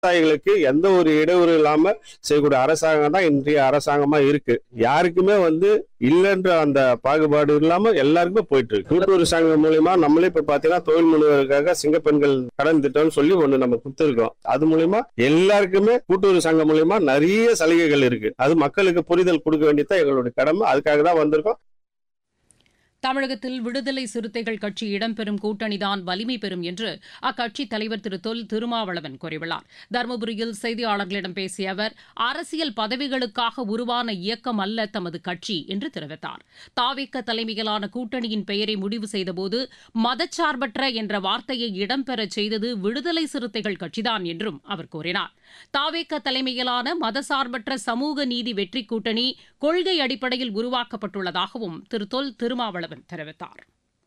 விவசாயிகளுக்கு எந்த ஒரு இடையூறு இல்லாம செய்யக்கூடிய அரசாங்கம் தான் இன்றைய அரசாங்கமா இருக்கு யாருக்குமே வந்து இல்லைன்ற அந்த பாகுபாடு இல்லாம எல்லாருக்குமே போயிட்டு இருக்கு கூட்டுறவு சங்கம் மூலியமா நம்மளே இப்ப பாத்தீங்கன்னா தொழில் முனைவருக்காக சிங்கப்பெண்கள் கடன் திட்டம்னு சொல்லி ஒண்ணு நம்ம கொடுத்துருக்கோம் அது மூலியமா எல்லாருக்குமே கூட்டுறவு சங்கம் மூலியமா நிறைய சலுகைகள் இருக்கு அது மக்களுக்கு புரிதல் கொடுக்க வேண்டியது எங்களுடைய கடமை அதுக்காக தான் வந்திருக்கோம் தமிழகத்தில் விடுதலை சிறுத்தைகள் கட்சி இடம்பெறும் கூட்டணிதான் வலிமை பெறும் என்று அக்கட்சி தலைவர் திரு தொல் திருமாவளவன் கூறியுள்ளார் தருமபுரியில் செய்தியாளர்களிடம் பேசிய அவர் அரசியல் பதவிகளுக்காக உருவான இயக்கம் அல்ல தமது கட்சி என்று தெரிவித்தார் தாவேக்க தலைமையிலான கூட்டணியின் பெயரை முடிவு செய்தபோது மதச்சார்பற்ற என்ற வார்த்தையை இடம்பெறச் செய்தது விடுதலை சிறுத்தைகள் கட்சிதான் என்றும் அவர் கூறினார் தாவேக்க தலைமையிலான மதசார்பற்ற சமூக நீதி வெற்றி கூட்டணி கொள்கை அடிப்படையில் உருவாக்கப்பட்டுள்ளதாகவும் திரு தொல் திருமாவளவன் தெரிவித்தார்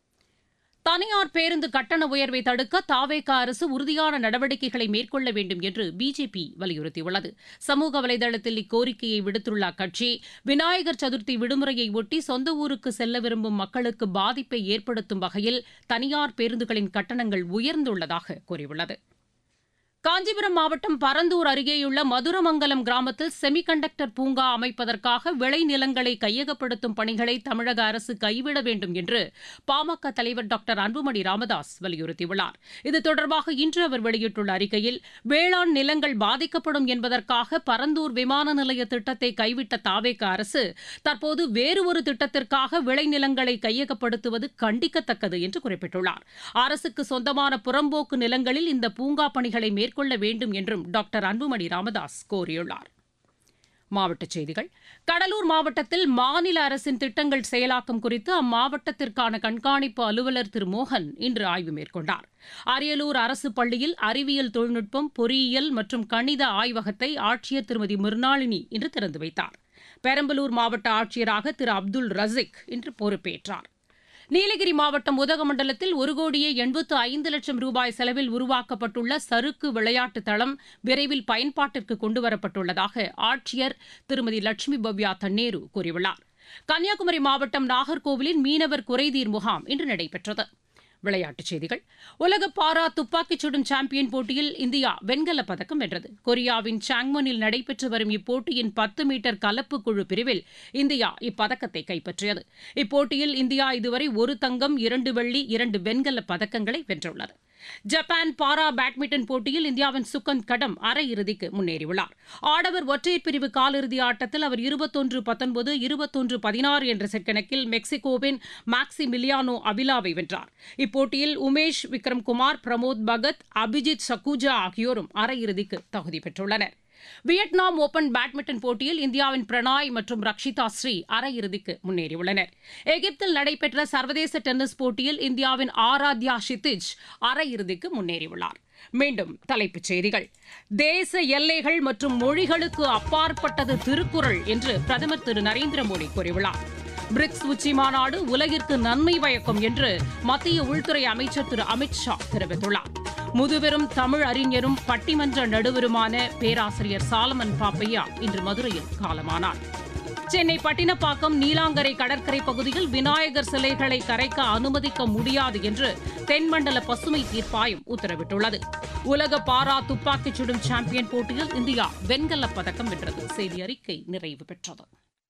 தனியார் பேருந்து கட்டண உயர்வை தடுக்க தாவேக அரசு உறுதியான நடவடிக்கைகளை மேற்கொள்ள வேண்டும் என்று பிஜேபி வலியுறுத்தியுள்ளது சமூக வலைதளத்தில் இக்கோரிக்கையை விடுத்துள்ள அக்கட்சி விநாயகர் சதுர்த்தி விடுமுறையை ஒட்டி சொந்த ஊருக்கு செல்ல விரும்பும் மக்களுக்கு பாதிப்பை ஏற்படுத்தும் வகையில் தனியார் பேருந்துகளின் கட்டணங்கள் உயர்ந்துள்ளதாக கூறியுள்ளது காஞ்சிபுரம் மாவட்டம் பரந்தூர் அருகேயுள்ள மதுரமங்கலம் கிராமத்தில் செமிகண்டக்டர் பூங்கா அமைப்பதற்காக விளைநிலங்களை கையகப்படுத்தும் பணிகளை தமிழக அரசு கைவிட வேண்டும் என்று பாமக தலைவர் டாக்டர் அன்புமணி ராமதாஸ் வலியுறுத்தியுள்ளார் இது தொடர்பாக இன்று அவர் வெளியிட்டுள்ள அறிக்கையில் வேளாண் நிலங்கள் பாதிக்கப்படும் என்பதற்காக பரந்தூர் விமான நிலைய திட்டத்தை கைவிட்ட தாவேக அரசு தற்போது வேறு ஒரு திட்டத்திற்காக விளைநிலங்களை கையகப்படுத்துவது கண்டிக்கத்தக்கது என்று குறிப்பிட்டுள்ளார் அரசுக்கு சொந்தமான புறம்போக்கு நிலங்களில் இந்த பூங்கா பணிகளை மேற்கொள்ள வேண்டும் என்றும் டாக்டர் அன்புமணி ராமதாஸ் கோரியுள்ளார் மாவட்டச் செய்திகள் கடலூர் மாவட்டத்தில் மாநில அரசின் திட்டங்கள் செயலாக்கம் குறித்து அம்மாவட்டத்திற்கான கண்காணிப்பு அலுவலர் திரு மோகன் இன்று ஆய்வு மேற்கொண்டார் அரியலூர் அரசு பள்ளியில் அறிவியல் தொழில்நுட்பம் பொறியியல் மற்றும் கணித ஆய்வகத்தை ஆட்சியர் திருமதி மிர்னாளினி இன்று திறந்து வைத்தார் பெரம்பலூர் மாவட்ட ஆட்சியராக திரு அப்துல் ரசிக் இன்று பொறுப்பேற்றார் நீலகிரி மாவட்டம் உதகமண்டலத்தில் ஒரு கோடியே எண்பத்து ஐந்து லட்சம் ரூபாய் செலவில் உருவாக்கப்பட்டுள்ள சறுக்கு விளையாட்டு தளம் விரைவில் பயன்பாட்டிற்கு கொண்டுவரப்பட்டுள்ளதாக ஆட்சியர் திருமதி லட்சுமி பவ்யா தன்னேரு கூறியுள்ளார் கன்னியாகுமரி மாவட்டம் நாகர்கோவிலில் மீனவர் குறைதீர் முகாம் இன்று நடைபெற்றது விளையாட்டுச் செய்திகள் உலக பாரா துப்பாக்கிச் சுடும் சாம்பியன் போட்டியில் இந்தியா வெண்கலப் பதக்கம் வென்றது கொரியாவின் சாங்மனில் நடைபெற்று வரும் இப்போட்டியின் பத்து மீட்டர் கலப்பு குழு பிரிவில் இந்தியா இப்பதக்கத்தை கைப்பற்றியது இப்போட்டியில் இந்தியா இதுவரை ஒரு தங்கம் இரண்டு வெள்ளி இரண்டு வெண்கலப் பதக்கங்களை வென்றுள்ளது ஜப்பான் பாரா பேட்மிண்டன் போட்டியில் இந்தியாவின் சுகந்த் கடம் அரையிறுதிக்கு முன்னேறியுள்ளார் ஆடவர் ஒற்றையர் பிரிவு காலிறுதி ஆட்டத்தில் அவர் இருபத்தொன்று பத்தொன்பது இருபத்தொன்று பதினாறு என்ற செட் கணக்கில் மெக்சிகோவின் மேக்சி மிலியானோ அபிலாவை வென்றார் இப்போட்டியில் உமேஷ் விக்ரம்குமார் பிரமோத் பகத் அபிஜித் சக்குஜா ஆகியோரும் அரையிறுதிக்கு தகுதி பெற்றுள்ளனர் வியட்நாம் ஓபன் பேட்மிண்டன் போட்டியில் இந்தியாவின் பிரணாய் மற்றும் ரக்ஷிதா ஸ்ரீ அரையிறுதிக்கு முன்னேறியுள்ளனர் எகிப்தில் நடைபெற்ற சர்வதேச டென்னிஸ் போட்டியில் இந்தியாவின் ஆராத்யா ஷித்திஜ் அரையிறுதிக்கு முன்னேறியுள்ளார் மீண்டும் தலைப்புச் செய்திகள் தேச எல்லைகள் மற்றும் மொழிகளுக்கு அப்பாற்பட்டது திருக்குறள் என்று பிரதமர் திரு நரேந்திர மோடி கூறியுள்ளார் பிரிக்ஸ் உச்சி மாநாடு உலகிற்கு நன்மை பயக்கும் என்று மத்திய உள்துறை அமைச்சர் திரு அமித் ஷா தெரிவித்துள்ளார் முதுபெரும் தமிழ் அறிஞரும் பட்டிமன்ற நடுவருமான பேராசிரியர் சாலமன் பாப்பையா இன்று மதுரையில் காலமானார் சென்னை பட்டினப்பாக்கம் நீலாங்கரை கடற்கரை பகுதியில் விநாயகர் சிலைகளை கரைக்க அனுமதிக்க முடியாது என்று தென்மண்டல பசுமை தீர்ப்பாயம் உத்தரவிட்டுள்ளது உலக பாரா துப்பாக்கிச் சுடும் சாம்பியன் போட்டியில் இந்தியா வெண்கலப் பதக்கம் வென்றது செய்தி அறிக்கை நிறைவு பெற்றது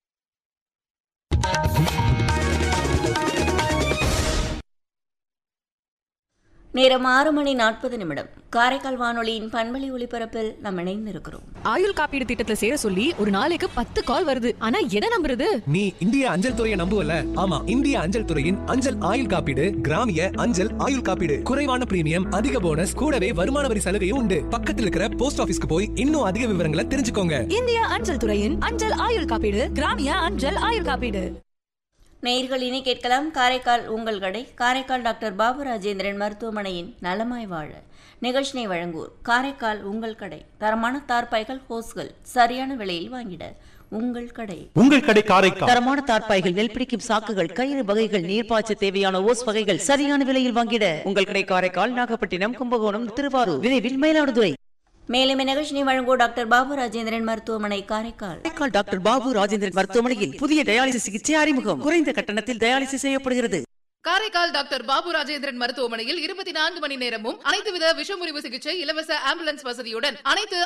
நேரம் ஆறு மணி நாற்பது நிமிடம் காரைக்கால் வானொலியின் பண்பலை ஒளிபரப்பில் நாம் இணைந்திருக்கிறோம் ஆயுள் காப்பீடு திட்டத்துல சேர சொல்லி ஒரு நாளைக்கு பத்து கால் வருது ஆனா எதை நம்புறது நீ இந்திய அஞ்சல் துறையை நம்புவல ஆமா இந்திய அஞ்சல் துறையின் அஞ்சல் ஆயுள் காப்பீடு கிராமிய அஞ்சல் ஆயுள் காப்பீடு குறைவான பிரீமியம் அதிக போனஸ் கூடவே வருமான வரி சலுகையும் உண்டு பக்கத்தில் இருக்கிற போஸ்ட் ஆபீஸ்க்கு போய் இன்னும் அதிக விவரங்களை தெரிஞ்சுக்கோங்க இந்திய அஞ்சல் துறையின் அஞ்சல் ஆயுள் காப்பீடு கிராமிய அஞ்சல் ஆயுள் காப்பீடு நேயர்கள் இனி கேட்கலாம் காரைக்கால் உங்கள் கடை காரைக்கால் டாக்டர் பாபு ராஜேந்திரன் மருத்துவமனையின் நலமாய் வாழ நிகழ்ச்சினை வழங்குவோர் காரைக்கால் உங்கள் கடை தரமான தார்பாய்கள் ஹோஸ்கள் சரியான விலையில் வாங்கிட உங்கள் கடை உங்கள் கடை காரைக்கால் தரமான தார்ப்பாய்கள் நெல் பிடிக்கும் சாக்குகள் கயிறு வகைகள் நீர்ப்பாய்ச்ச தேவையான ஓஸ் வகைகள் சரியான விலையில் வாங்கிட உங்கள் கடை காரைக்கால் நாகப்பட்டினம் கும்பகோணம் திருவாரூர் விரைவில் மயிலாடுதுறை மேலும் இந்நிகழ்ச்சினை வழங்குவோர் டாக்டர் பாபு ராஜேந்திரன் மருத்துவமனை காரைக்கால் காரைக்கால் டாக்டர் பாபு ராஜேந்திரன் மருத்துவமனையில் புதிய டயாலிசிஸ் சிகிச்சை அறிமுகம் குறைந்த கட்டணத்தில் டயாலிசிஸ் செய்யப்படுகிறது காரைக்கால் டாக்டர் பாபு ராஜேந்திரன் மருத்துவமனையில் இருபத்தி நான்கு மணி நேரமும் அனைத்து வித விஷமுறிவு சிகிச்சை இலவச ஆம்புலன்ஸ் வசதியுடன் அனைத்து